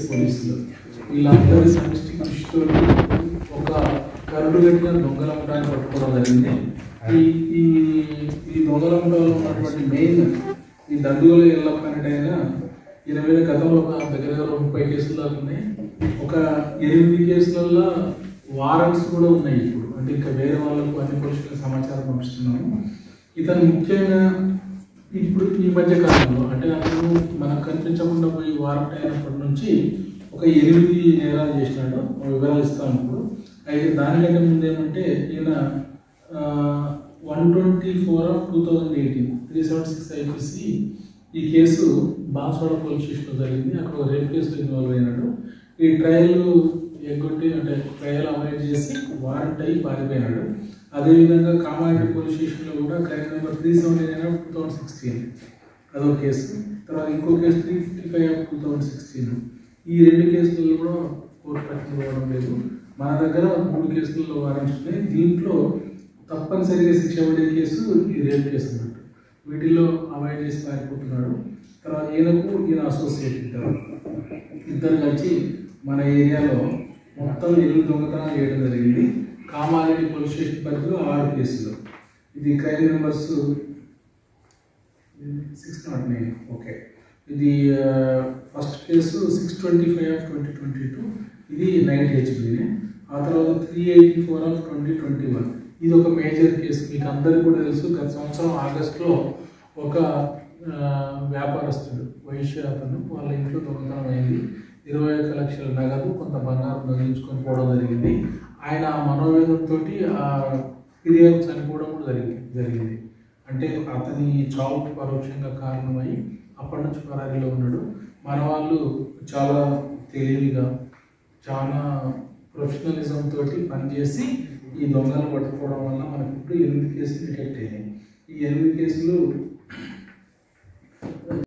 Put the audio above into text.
పోలీసులు వీళ్ళందరి సమిష్టి కృషితో ఒక కరుడు కట్టిన దొంగల ముఠాన్ని పట్టుకోవడం జరిగింది ఈ ఈ ఈ దొంగల ముఠాలో ఉన్నటువంటి మెయిన్ ఈ దండుగలు ఎల్లప్ప అనేటైనా ఈయన మీద గతంలో ఒక దగ్గర దగ్గర ముప్పై కేసులు దాకా ఉన్నాయి ఒక ఎనిమిది కేసులలో వారెంట్స్ కూడా ఉన్నాయి ఇప్పుడు అంటే ఇంకా వేరే వాళ్ళకు అన్ని పోలీసులకు సమాచారం పంపిస్తున్నాము ఇతను ముఖ్యంగా ఇప్పుడు ఈ మధ్య కాలంలో అంటే అతను మనకు కనిపించకుండా పోయి వారంట్ అయినప్పటి నుంచి ఒక ఎనిమిది నేరాలు చేసినాడు వివరాలు ఇస్తాను ఇప్పుడు అయితే దానికంటే ముందు ఏమంటే ఈయన one twenty four of two thousand eighteen three seven six IPC ఈ కేసు బాన్స్వాడ పోలీస్ స్టేషన్లో జరిగింది అక్కడ ఒక రేప్ కేసులో ఇన్వాల్వ్ అయినాడు ఈ ట్రయల్ ఎగ్గొట్టి అంటే ట్రయల్ అవాయిడ్ చేసి వారెంట్ అయ్యి పారిపోయినాడు అదేవిధంగా కామారెడ్డి పోలీస్ స్టేషన్లో కూడా crime number three seventy nine of two thousand sixteen అదొక కేసు తర్వాత ఇంకో case three fifty five of two thousand sixteen ఈ రెండు కేసులలో కూడా కోర్టు పట్టించుకోవడం లేదు మన దగ్గర మూడు కేసులలో వారెంట్స్ ఉన్నాయి దీంట్లో తప్పనిసరిగా శిక్ష పడే కేసు ఈ రేప్ కేసు అన్నట్టు వీటిల్లో అవాయిడ్ చేసి పారిపోతున్నాడు తర్వాత ఈయనకు ఈయన అసోసియేట్ ఇద్దరు ఇద్దరు కలిసి మన ఏరియాలో మొత్తం ఇల్లు దొంగతనం చేయడం జరిగింది కామారెడ్డి పోలీస్ స్టేషన్ పరిధిలో ఆరు కేసులు ఇది crime numbers six not nine okay ఇది first case six twenty five of twenty twenty two ఇది నైన్ హెచ్బీనే ఆ తర్వాత three eighty four of twenty twenty one ఇది ఒక మేజర్ కేసు మీకు అందరికీ కూడా తెలుసు గత సంవత్సరం ఆగస్టులో ఒక ఆ, వ్యాపారస్తుడు వైశ్య అతను వాళ్ళ ఇంట్లో దొంగతనం అయింది ఇరవై ఒక్క లక్షల నగదు కొంత బంగారం దొంగిలించుకొని పోవడం జరిగింది ఆయన ఆ మనోవేదంతో ఆ ఫిర్యాదు చనిపోవడం కూడా జరిగింది జరిగింది అంటే అతని చావుకు పరోక్షంగా కారణమై అప్పటి నుంచి పరారీలో ఉన్నాడు మన వాళ్ళు చాలా తెలివిగా చాలా ప్రొఫెషనలిజం తోటి పనిచేసి ఈ దొంగలు పట్టుకోవడం వల్ల మనకి ఇప్పుడు ఎనిమిది కేసులు డిటెక్ట్ అయినాయి ఈ ఎనిమిది కేసులు